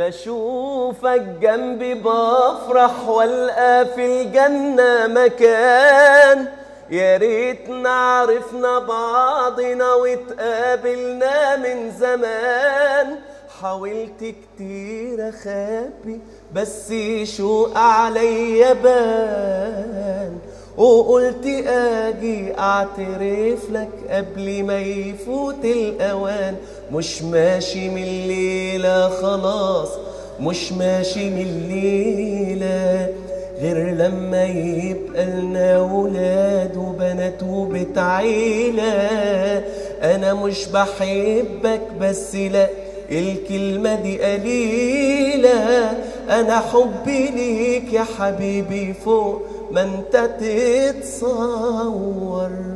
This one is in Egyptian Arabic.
بشوفك جنبي بفرح والقى في الجنة مكان يا ريتنا عرفنا بعضنا واتقابلنا من زمان حاولت كتير اخبي بس شوق عليا بان وقلت اجي اعترف لك قبل ما يفوت الاوان مش ماشي من الليلة خلاص مش ماشي من الليلة غير لما يبقى لنا ولاد وبنات وبيت عيلة انا مش بحبك بس لا الكلمة دي قليلة انا حبي ليك يا حبيبي فوق ما انت تتصور